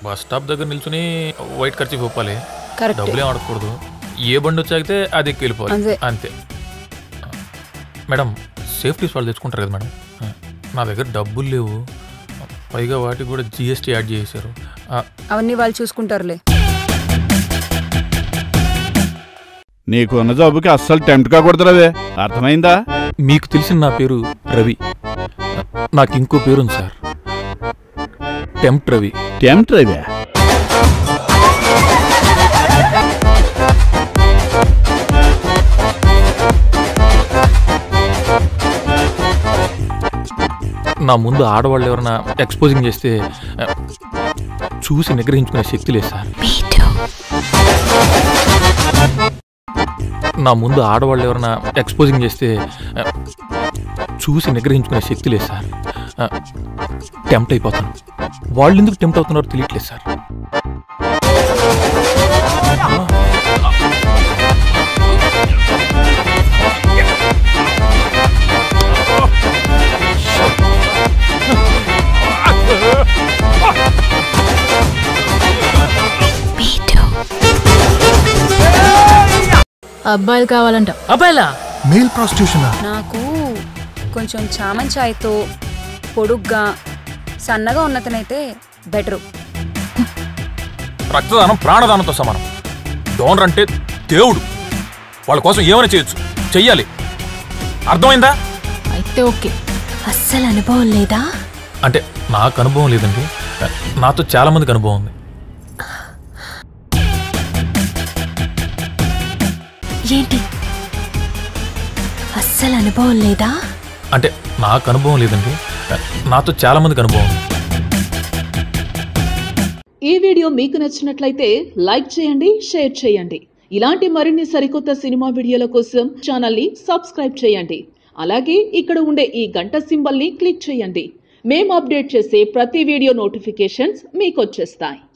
Bus stop దగ్గర నిల్చుని white ఖర్చు ఒప్పాలి కరెక్ట్ డబ్బులు ఏం అడగకూడదు ఏ బండి వచ్చాగితే అది ఎక్కి వెళ్ళిపోవాలి అంతే. అంతే మేడం సేఫ్టీస్ వాళ్ళు తెచ్చుకుంటారు కదా మేడం నా దగ్గర డబ్బులు లేవు పైగా వాటికి కూడా జిఎస్టీ యాడ్ చేశారు ఆ, అవన్నీ వాళ్ళు చూసుకుంటారులే నీకు ఉన్న జాబుకి అస్సలు టెంప్ట్ కాకూడదురావే అర్థమైందా మీకు తెలిసిన నా పేరు రవి నాకు ఇంకో పేరు ఉంది సార్ టెంప్ట్ రవి టెంప్ట్ రవే నా ముందు ఆడవాళ్ళు ఎవరైనా ఎక్స్పోజింగ్ చేస్తే ఆ, చూసి నిగ్రహించుకునే శక్తి లేదు సార్ నా ముందు ఆడవాళ్ళు ఎవరైనా ఎక్స్పోజింగ్ చేస్తే ఆ, చూసి నిగ్రహించుకునే శక్తి లేదు సార్ టెంప్ట్ అయిపోతాను వాళ్ళు ఎందుకు టెంప్ట్ అవుతున్నారో తెలియట్లేదు సార్ అబ్బాయిలు కావాలంట అబ్బాయిలా మేల్ ప్రాస్టిట్యూషన్ నాకు కొంచెం చామన్ చాయ్తో పొడుగ్గా సన్నగా ఉన్నతనైతే బెటరు రక్తదానం ప్రాణదానంతో సమానం డోనర్ అంటే దేవుడు వాళ్ళ కోసం ఏమైనా చేయొచ్చు చెయ్యాలి అర్థమైందా అయితే ఓకే అస్సలు అనుభవం లేదా అంటే నాకు అనుభవం లేదండి నాతో చాలా మందికి అనుభవం ఉంది ఏంటి అస్సలు అనుభవం లేదా అంటే నాకు అనుభవం లేదండి నాతో చాలా మందికి అనుభవం ఉంది ఈ వీడియో మీకు నచ్చినట్లయితే లైక్ చేయండి షేర్ చేయండి ఇలాంటి మరిన్ని సరికొత్త సినిమా వీడియోల కోసం ఛానల్ని సబ్స్క్రైబ్ చేయండి అలాగే ఇక్కడ ఉండే ఈ గంట సింబల్ని క్లిక్ చేయండి మేము అప్డేట్ చేసే ప్రతి వీడియో నోటిఫికేషన్స్ మీకు వచ్చేస్తాయి